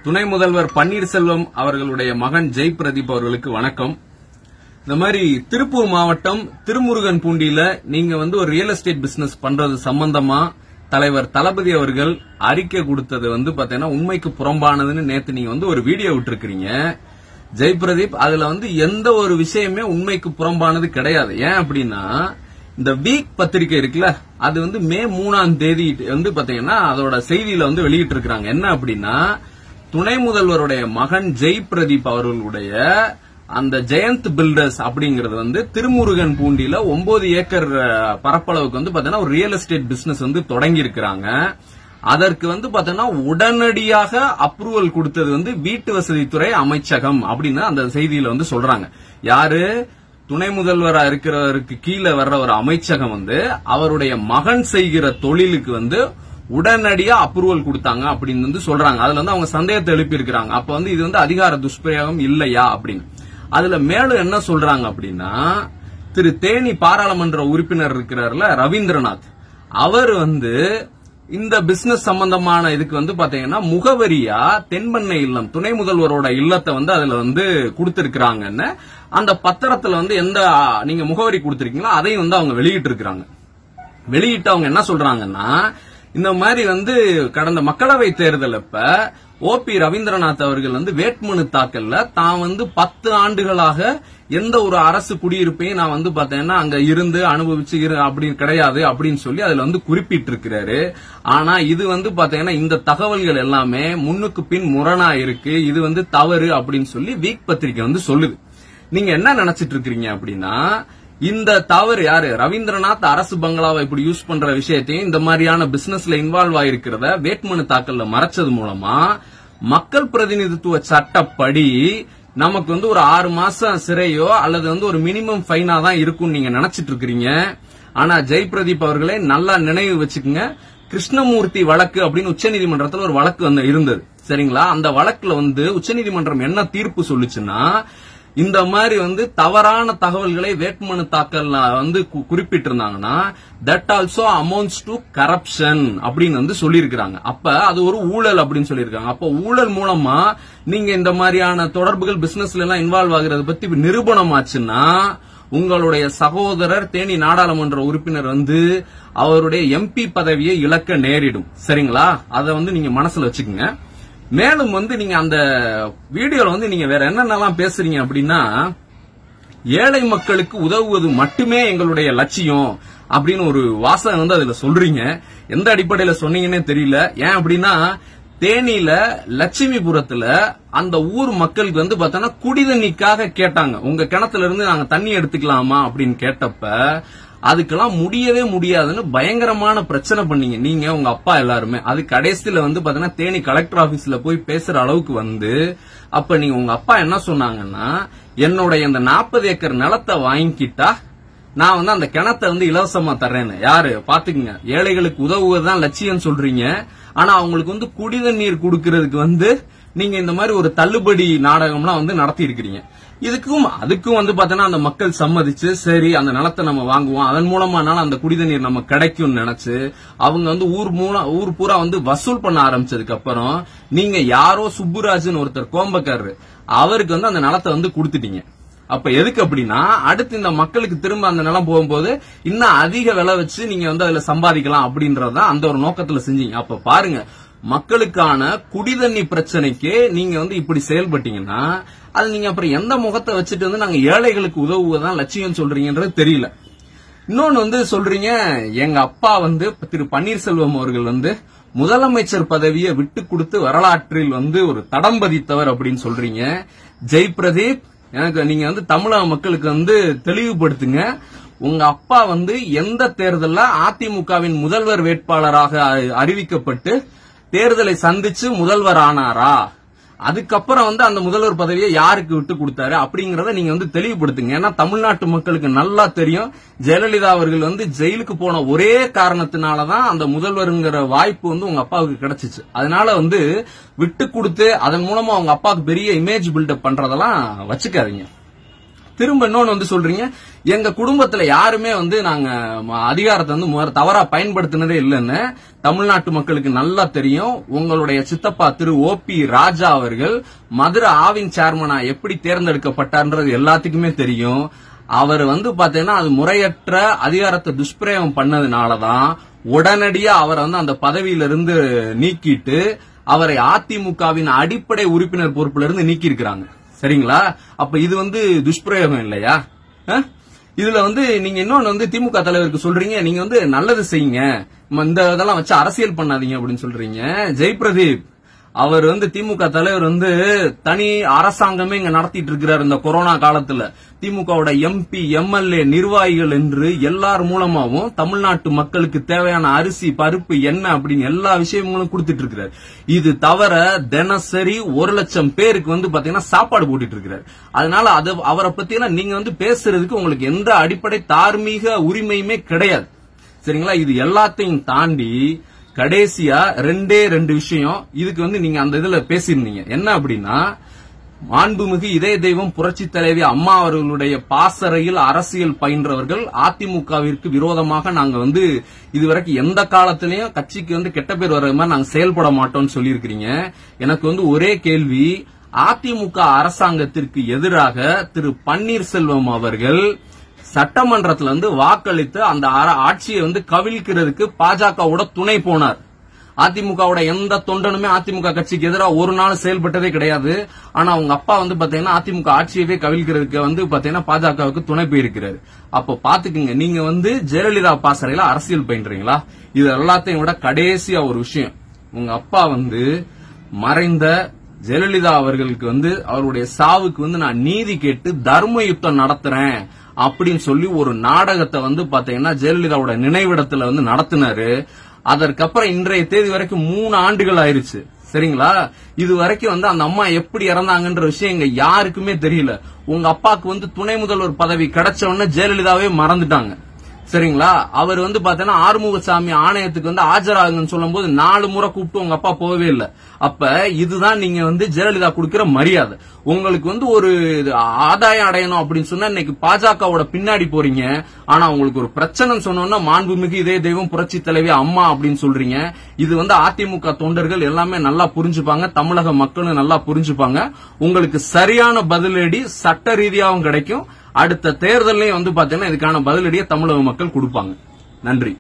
துணை முதல்வர் பன்னீர்செல்வம் அவர்களுடைய மகன் ஜெய் பிரதீப் அவர்களுக்கு வணக்கம் இந்த மாதிரி திருப்பூர் மாவட்டம் திருமுருகன் பூண்டியில நீங்க வந்து ஒரு ரியல் எஸ்டேட் பிசினஸ் பண்றது சம்பந்தமா தலைவர் தளபதி அவர்கள் அறிக்கை கொடுத்தது வந்து பாத்தீங்கன்னா உண்மைக்கு புறம்பானதுன்னு நேத்து நீங்க வந்து ஒரு வீடியோ விட்டுருக்கீங்க ஜெய் பிரதீப் அதுல வந்து எந்த ஒரு விஷயமே உண்மைக்கு புறம்பானது கிடையாது ஏன் அப்படின்னா இந்த வீக் பத்திரிகை இருக்குல்ல அது வந்து மே மூணாம் தேதி வந்து பாத்தீங்கன்னா அதோட செய்தியில வந்து வெளியிட்டு இருக்காங்க என்ன அப்படின்னா துணை முதல்வருடைய மகன் ஜெய் பிரதீப் அவர்களுடைய அந்த ஜெயந்த் பில்டர்ஸ் அப்படிங்கறது வந்து திருமுருகன் பூண்டியில ஒன்பது ஏக்கர் அஹ், பரப்பளவுக்கு வந்து பாத்தீங்கன்னா ஒரு ரியல் எஸ்டேட் பிசினஸ் வந்து தொடங்கி இருக்கிறாங்க அதற்கு வந்து பாத்தீங்கன்னா உடனடியாக அப்ரூவல் கொடுத்தது வந்து வீட்டு வசதித்துறை அமைச்சகம் அப்படின்னு அந்த செய்தியில வந்து சொல்றாங்க யாரு துணை முதல்வரா இருக்கிறவருக்கு கீழே வர்ற ஒரு அமைச்சகம் வந்து அவருடைய மகன் செய்கிற தொழிலுக்கு வந்து உடனடியா அப்ரூவல் கொடுத்தாங்க அப்படின்னு வந்து சொல்றாங்க அதுல வந்து அவங்க சந்தேகத்தை எழுப்பி இருக்கிறாங்க அப்ப வந்து இது வந்து அதிகார துஷ்பிரயோகம் இல்லையா அப்படின்னு அதுல மேலும் என்ன சொல்றாங்க அப்படின்னா திரு தேனி பாராளுமன்ற உறுப்பினர் இருக்கிறார்ல ரவீந்திரநாத் அவர் வந்து இந்த பிசினஸ் சம்பந்தமான இதுக்கு வந்து பாத்தீங்கன்னா முகவரியா தென்பண்ணை இல்லம் துணை முதல்வரோட இல்லத்தை வந்து அதுல வந்து கொடுத்திருக்கிறாங்கன்னு அந்த பத்திரத்துல வந்து எந்த ஆ, நீங்க முகவரி கொடுத்திருக்கீங்களோ அதையும் வந்து அவங்க வெளியிட்டு இருக்கிறாங்க வெளியிட்டு அவங்க என்ன சொல்றாங்கன்னா இந்த மாதிரி வந்து கடந்த மக்களவை தேர்தல் அப்ப ஓபி ரவீந்திரநாத் அவர்கள் வந்து வேட்புமனு தாக்கல்ல தான் வந்து பத்து ஆண்டுகளாக எந்த ஒரு அரசு குடியிருப்பையும் நான் வந்து பார்த்தேன்னா அங்க இருந்து அனுபவிச்சு இரு அப்படின்னு கிடையாது அப்படின்னு சொல்லி அதுல வந்து குறிப்பிட்டிருக்கிறாரு ஆனா இது வந்து பாத்தீங்கன்னா இந்த தகவல்கள் எல்லாமே முன்னுக்கு பின் முரணா இருக்கு இது வந்து தவறு அப்படின்னு சொல்லி வீக் பத்திரிக்கை வந்து சொல்லுது நீங்க என்ன நினைச்சிட்டு இருக்கீங்க அப்படின்னா இந்த தவறு யாரு ரவீந்திரநாத் அரசு பங்களாவை இப்படி யூஸ் பண்ற விஷயத்தையும் இந்த மாதிரியான பிசினஸ்ல இன்வால்வ் ஆயிருக்கிறத வேட்புமனு தாக்கல்ல மறைச்சது மூலமா மக்கள் பிரதிநிதித்துவ சட்டப்படி நமக்கு வந்து ஒரு ஆறு மாசம் சிறையோ அல்லது வந்து ஒரு மினிமம் ஃபைனா தான் இருக்கும் நீங்க நினைச்சிட்டு இருக்கிறீங்க ஆனா ஜெய் பிரதீப் அவர்களே நல்லா நினைவு வச்சுக்கோங்க கிருஷ்ணமூர்த்தி வழக்கு அப்படின்னு உச்சநீதிமன்றத்துல ஒரு வழக்கு வந்து இருந்தது சரிங்களா அந்த வழக்குல வந்து உச்சநீதிமன்றம் என்ன தீர்ப்பு சொல்லுச்சுன்னா இந்த மாதிரி வந்து தவறான தகவல்களை வேட்புமனு தாக்கல்ல வந்து கு- குறிப்பிட்டிருந்தாங்கன்னா that also amounts to corruption அப்படின்னு வந்து சொல்லியிருக்கிறாங்க அப்ப அது ஒரு ஊழல் அப்படின்னு சொல்லியிருக்காங்க அப்ப ஊழல் மூலமா நீங்க இந்த மாதிரியான தொடர்புகள் பிசினஸ்ல எல்லாம் இன்வால்வ் ஆகுறத பத்தி நிரூபணம் ஆச்சுன்னா உங்களுடைய சகோதரர் தேனி நாடாளுமன்ற உறுப்பினர் வந்து அவருடைய எம்பி பதவியை இழக்க நேரிடும் சரிங்களா அதை வந்து நீங்க மனசுல வச்சுக்கோங்க மேலும் வந்து நீங்க அந்த வீடியோல வந்து நீங்க வேற என்னென்னலாம் பேசுறீங்க அப்படின்னா ஏழை மக்களுக்கு உதவுவது மட்டுமே எங்களுடைய லட்சியம் அப்படின்னு ஒரு வாசகம் வந்து அதுல சொல்றீங்க எந்த அடிப்படையில சொன்னீங்கன்னே தெரியல ஏன் அப்படின்னா தேனியில லட்சுமிபுரத்துல அந்த ஊர் மக்களுக்கு வந்து பார்த்தோன்னா குடிதண்ணிக்காக கேட்டாங்க உங்க கிணத்துல இருந்து நாங்க தண்ணி எடுத்துக்கலாமா அப்படின்னு கேட்டப்ப அதுக்கெல்லாம் முடியவே முடியாதுன்னு பயங்கரமான பிரச்சனை பண்ணீங்க நீங்க உங்க அப்பா எல்லாருமே அது கடைசியில வந்து பாத்தீங்கன்னா தேனி கலெக்டர் ஆபீஸ்ல போய் பேசுற அளவுக்கு வந்து அப்ப நீங்க உங்க அப்பா என்ன சொன்னாங்கன்னா என்னுடைய இந்த நாற்பது ஏக்கர் நிலத்தை வாங்கிக்கிட்டா நான் வந்து அந்த கிணத்தை வந்து இலவசமா தர்றேன்னு யாரு பாத்துக்குங்க ஏழைகளுக்கு உதவுவதுதான் லட்சியம் சொல்றீங்க ஆனா அவங்களுக்கு வந்து குடிதண்ணீர் கொடுக்கறதுக்கு வந்து நீங்க இந்த மாதிரி ஒரு தள்ளுபடி நாடகம்லாம் வந்து நடத்தி இருக்கிறீங்க இதுக்கும் அதுக்கும் வந்து பாத்தீங்கன்னா அந்த மக்கள் சம்மதிச்சு சரி அந்த நிலத்தை நம்ம வாங்குவோம் அதன் மூலமானாலும் அந்த குடிதண்ணீர் நம்ம கிடைக்கும்னு நினைச்சு அவங்க வந்து ஊர் மூல ஊர் பூரா வந்து வசூல் பண்ண ஆரம்பிச்சதுக்கு அப்புறம் நீங்க யாரோ சுப்புராஜ்னு ஒருத்தர் கோம்பக்காரரு அவருக்கு வந்து அந்த நிலத்தை வந்து கொடுத்துட்டீங்க அப்ப எதுக்கு அப்படின்னா அடுத்து இந்த மக்களுக்கு திரும்ப அந்த நிலம் போகும்போது இன்னும் அதிக விலை வச்சு நீங்க வந்து அதுல சம்பாதிக்கலாம் அப்படின்றதுதான் அந்த ஒரு நோக்கத்துல செஞ்சீங்க அப்ப பாருங்க மக்களுக்கான குடிதண்ணி பிரச்சனைக்கு நீங்க வந்து இப்படி செயல்பட்டீங்கன்னா அது நீங்க அப்புறம் எந்த முகத்தை வச்சுட்டு வந்து நாங்க ஏழைகளுக்கு உதவுவதான் லட்சியம் சொல்றீங்கன்றது தெரியல இன்னொன்னு வந்து சொல்றீங்க எங்க அப்பா வந்து திரு பன்னீர்செல்வம் அவர்கள் வந்து முதலமைச்சர் பதவியை விட்டு கொடுத்து வரலாற்றில் வந்து ஒரு தடம் பதித்தவர் அப்படின்னு சொல்றீங்க ஜெய் பிரதீப் எனக்கு நீங்க வந்து தமிழக மக்களுக்கு வந்து தெளிவுபடுத்துங்க உங்க அப்பா வந்து எந்த தேர்தல்ல அதிமுகவின் முதல்வர் வேட்பாளராக அ- அறிவிக்கப்பட்டு தேர்தலை சந்திச்சு முதல்வர் ஆனாரா அதுக்கப்புறம் வந்து அந்த முதல்வர் பதவியை யாருக்கு விட்டு கொடுத்தாரு அப்படிங்கறத நீங்க வந்து தெளிவுபடுத்துங்க ஏன்னா தமிழ்நாட்டு மக்களுக்கு நல்லா தெரியும் ஜெயலலிதா அவர்கள் வந்து ஜெயிலுக்கு போன ஒரே காரணத்தினாலதான் அந்த முதல்வருங்கிற வாய்ப்பு வந்து உங்க அப்பாவுக்கு கிடைச்சிச்சு அதனால வந்து விட்டு கொடுத்து அதன் மூலமா உங்க அப்பாவுக்கு பெரிய இமேஜ் பில்டப் பண்றதெல்லாம் வச்சுக்காதீங்க திரும்ப இன்னொன்னு வந்து சொல்றீங்க எங்க குடும்பத்துல யாருமே வந்து நாங்க ம- அதிகாரத்தை வந்து முற- தவறா பயன்படுத்தினதே இல்லைன்னு தமிழ்நாட்டு மக்களுக்கு நல்லா தெரியும் உங்களுடைய சித்தப்பா திரு ஓ பி ராஜா அவர்கள் மதுரை ஆவின் சேர்மனா எப்படி தேர்ந்தெடுக்கப்பட்டார்ன்றது எல்லாத்துக்குமே தெரியும் அவர் வந்து பாத்தீங்கன்னா அது முறையற்ற அதிகாரத்தை துஷ்பிரயோகம் பண்ணதுனாலதான் உடனடியா அவரை வந்து அந்த பதவியிலிருந்து நீக்கிட்டு அவரை அதிமுகவின் அடிப்படை உறுப்பினர் பொறுப்புல இருந்து நீக்கி இருக்கிறாங்க சரிங்களா அப்ப இது வந்து துஷ்பிரயோகம் இல்லையா அஹ்? இதுல வந்து நீங்க இன்னொன்னு வந்து திமுக தலைவருக்கு சொல்றீங்க நீங்க வந்து நல்லது செய்யுங்க ம, இந்த இதெல்லாம் வச்சு அரசியல் பண்ணாதீங்க அப்படின்னு சொல்றீங்க ஜெயபிரதீப் அவர் வந்து திமுக தலைவர் வந்து தனி அரசாங்கமே இங்க நடத்திட்டு இருக்கிறார் இந்த கொரோனா காலத்துல திமுகவோட எம்பி எம்எல்ஏ நிர்வாகிகள் என்று எல்லார் மூலமாவும் தமிழ்நாட்டு மக்களுக்கு தேவையான அரிசி பருப்பு எண்ணெய் அப்படின்னு எல்லா விஷயங்களும் கொடுத்துட்டு இருக்கிறார் இது தவிர தினசரி ஒரு லட்சம் பேருக்கு வந்து பாத்தீங்கன்னா சாப்பாடு போட்டுட்டு இருக்கிறார் அதனால அது அவரை பத்தி எல்லாம் நீங்க வந்து பேசுறதுக்கு உங்களுக்கு எந்த அடிப்படை தார்மீக உரிமையுமே கிடையாது சரிங்களா இது எல்லாத்தையும் தாண்டி கடைசியா ரெண்டே ரெண்டு விஷயம் இதுக்கு வந்து நீங்க அந்த இதுல பேசியிருந்தீங்க என்ன அப்படின்னா மாண்புமிகு இதய தெய்வம் புரட்சி தலைவி அம்மா அவர்களுடைய பாசறையில் அரசியல் பயின்றவர்கள் அதிமுகவிற்கு விரோதமாக நாங்க வந்து இதுவரைக்கும் எந்த காலத்திலயும் கட்சிக்கு வந்து கெட்ட பேர் வர்ற மாதிரி நாங்க செயல்பட மாட்டோம்னு சொல்லியிருக்கிறீங்க எனக்கு வந்து ஒரே கேள்வி அதிமுக அரசாங்கத்திற்கு எதிராக திரு பன்னீர்செல்வம் அவர்கள் சட்டமன்றத்துல வந்து வாக்களித்து அந்த அர- ஆட்சியை வந்து கவிழ்க்கிறதுக்கு பாஜகவோட துணை போனார் அதிமுகவோட எந்த தொண்டனுமே அதிமுக கட்சிக்கு எதிராக ஒரு நாள் செயல்பட்டதே கிடையாது ஆனா அவங்க அப்பா வந்து பாத்தீங்கன்னா அதிமுக ஆட்சியவே கவிழ்க்கிறதுக்கு வந்து பாத்தீங்கன்னா பாஜகவுக்கு துணை போயிருக்கிறாரு அப்போ பாத்துக்குங்க நீங்க வந்து ஜெயலலிதா பாசறையில அரசியல் பயின்றீங்களா இது எல்லாத்தையும் விட கடைசியா ஒரு விஷயம் உங்க அப்பா வந்து மறைந்த ஜெயலலிதா அவர்களுக்கு வந்து அவருடைய சாவுக்கு வந்து நான் நீதி கேட்டு தர்ம யுத்தம் நடத்துறேன் அப்படின்னு சொல்லி ஒரு நாடகத்தை வந்து பாத்தீங்கன்னா ஜெயலலிதாவோட நினைவிடத்துல வந்து நடத்தினாரு அதற்கப்புறம் இன்றைய தேதி வரைக்கும் மூணு ஆண்டுகள் ஆயிருச்சு சரிங்களா இது வரைக்கும் வந்து அந்த அம்மா எப்படி இறந்தாங்கன்ற விஷயம் இங்க யாருக்குமே தெரியல உங்க அப்பாக்கு வந்து துணை முதல்வர் பதவி கிடைச்ச உடனே ஜெயலலிதாவே மறந்துட்டாங்க சரிங்களா அவர் வந்து பாத்தீங்கன்னா ஆறுமுகசாமி ஆணையத்துக்கு வந்து ஆஜராகுங்கன்னு சொல்லும்போது நாலு முறை கூப்பிட்டு உங்க அப்பா போகவே இல்லை அப்ப இதுதான் நீங்க வந்து ஜெயலலிதா கொடுக்கிற மரியாதை உங்களுக்கு வந்து ஒரு இது ஆதாயம் அடையணும் அப்படின்னு சொன்னா இன்னைக்கு பாஜகவோட பின்னாடி போறீங்க ஆனா உங்களுக்கு ஒரு பிரச்சனை சொன்னோம்னா மாண்புமிகு இதே தெய்வம் புரட்சி தலைவி அம்மா அப்படின்னு சொல்றீங்க இது வந்து அதிமுக தொண்டர்கள் எல்லாமே நல்லா புரிஞ்சுப்பாங்க தமிழக மக்களும் நல்லா புரிஞ்சுப்பாங்க உங்களுக்கு சரியான பதிலடி சட்ட ரீதியாகவும் கிடைக்கும் அடுத்த தேர்தலையும் வந்து பாத்தீங்கன்னா இதுக்கான பதிலடியை தமிழக மக்கள் கொடுப்பாங்க நன்றி